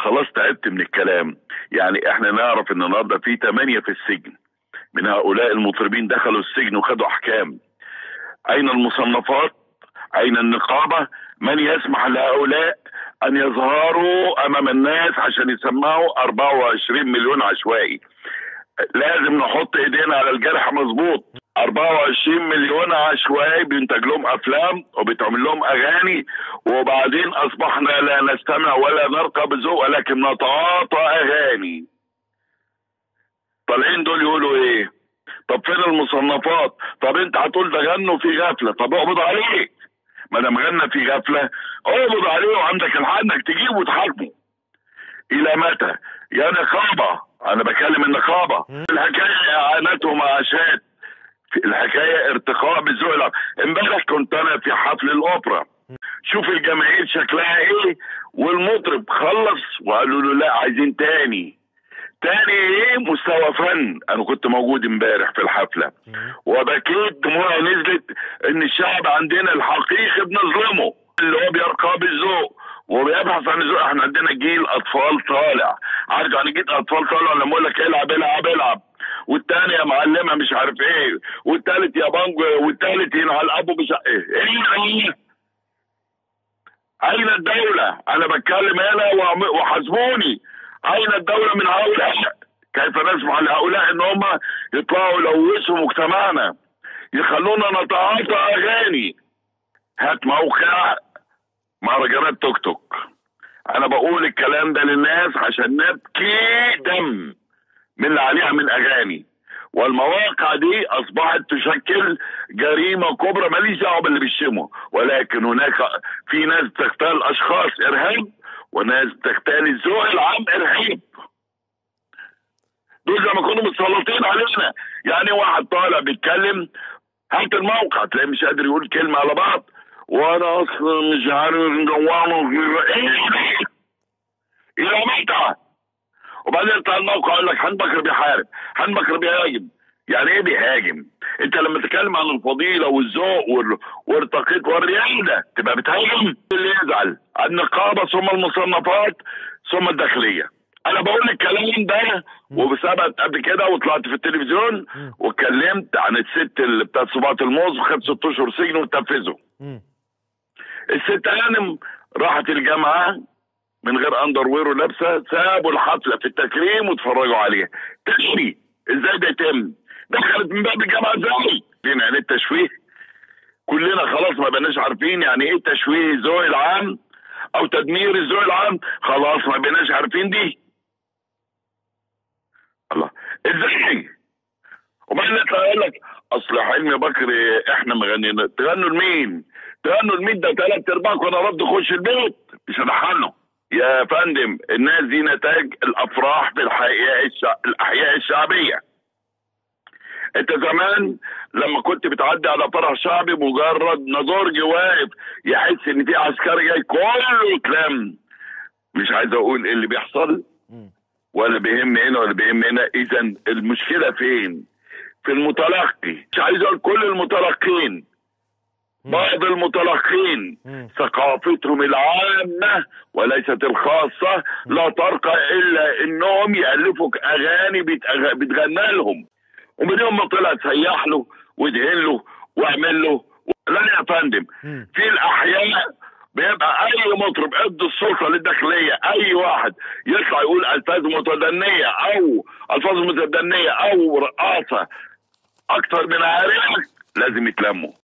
خلاص تعبت من الكلام يعني احنا نعرف ان النهارده في ثمانية في السجن من هؤلاء المطربين دخلوا السجن وخدوا احكام اين المصنفات اين النقابة من يسمح لهؤلاء ان يظهروا امام الناس عشان يسمعوا 24 مليون عشوائي لازم نحط ايدينا على الجرح مظبوط 24 مليون عشوائي بينتج لهم افلام وبيتعمل لهم اغاني وبعدين اصبحنا لا نستمع ولا نرقى بذوق ولكن نتعاطى اغاني طالعين دول يقولوا ايه طب فين المصنفات طب انت هتقول ده غنوا في غفله طب اقبض عليه ما دام غنى في غفله اقبض عليه وعندك الحق انك تجيبه وتحاكمه الى متى يا نقابه انا بكلم النقابه الحكايه اعانات ومعاشات الحكايه ارتقاء بالذوق العام امبارح كنت انا في حفل الاوبرا شوف الجماهير شكلها ايه والمطرب خلص وقالوا له لا عايزين تاني تاني ايه مستوى فن انا كنت موجود امبارح في الحفله وبكيت دموعي نزلت ان الشعب عندنا الحقيقي بنظلمه اللي هو بيرقى بالذوق وبيبحث عن الذوق احنا عندنا جيل اطفال طالع عارف يعني جيل اطفال طالع لما اقول لك العب العب العب والتاني يا معلمه مش عارف ايه والتالت يا بانجو والتالت ينعل ابو مش عارف ايه ايه ايه اين الدوله انا بتكلم هنا وحاسبوني اين الدوله من هؤلاء كيف نسمح لهؤلاء ان هم يطلعوا يلوثوا مجتمعنا يخلونا نتعاطى اغاني هات موقع مهرجانات توك توك انا بقول الكلام ده للناس عشان نبكي دم من اللي عليها من اغاني والمواقع دي اصبحت تشكل جريمه كبرى ماليش دعوه باللي بيشتموا ولكن هناك في ناس تغتال اشخاص ارهاب وناس تغتال الذوق العام ارهاب دول زي ما كانوا متسلطين علينا يعني واحد طالع بيتكلم هات الموقع تلاقيه مش قادر يقول كلمه على بعض وانا اصلا مش عارف جوانه ايه الى متى وبعدين يطلع الموقع يقول لك حن بكر بيحارب حن بكر بيهاجم يعني ايه بيهاجم انت لما تتكلم عن الفضيله والذوق والتقيت والرياده تبقى بتهاجم اللي يزعل النقابه ثم المصنفات ثم الداخليه انا بقول الكلام ده وبسبب قبل كده وطلعت في التلفزيون واتكلمت عن الست اللي بتاعت صباط الموز وخدت ست اشهر سجن وتنفذه الست هانم راحت الجامعه من غير اندر وير ولابسه سابوا الحفله في التكريم واتفرجوا عليها تشويه ازاي ده يتم دخلت من باب الجامعه ازاي يعني التشويه كلنا خلاص ما بقناش عارفين يعني ايه تشويه الذوق العام او تدمير الذوق العام خلاص ما بقناش عارفين دي الله ازاي وبعدين يطلع يقول لك اصل حلمي بكر احنا مغنيين تغنوا لمين؟ تغنوا لمين ده ثلاث ارباعكم انا رد خش البيت مش هدخله يا فندم الناس دي نتاج الافراح في الحقيقه الشع... الاحياء الشعبيه انت زمان لما كنت بتعدي على فرح شعبي مجرد نزارج واقف يحس ان في عسكري جاي كله اتلم مش عايز اقول ايه اللي بيحصل ولا بيهم هنا ولا بيهم هنا اذا المشكله فين في المتلقي مش عايز اقول كل المتلقين بعض المتلقين ثقافتهم العامة وليست الخاصة لا ترقى إلا إنهم يألفوا أغاني بتغنى لهم ومن يوم ما طلع سيح له وادهن له واعمل له لا يا فندم في الأحياء بيبقى اي مطرب ادوا السلطه للداخليه اي واحد يطلع يقول الفاظ متدنيه او الفاظ متدنيه او رقاصه اكتر من عارف لازم يتلموا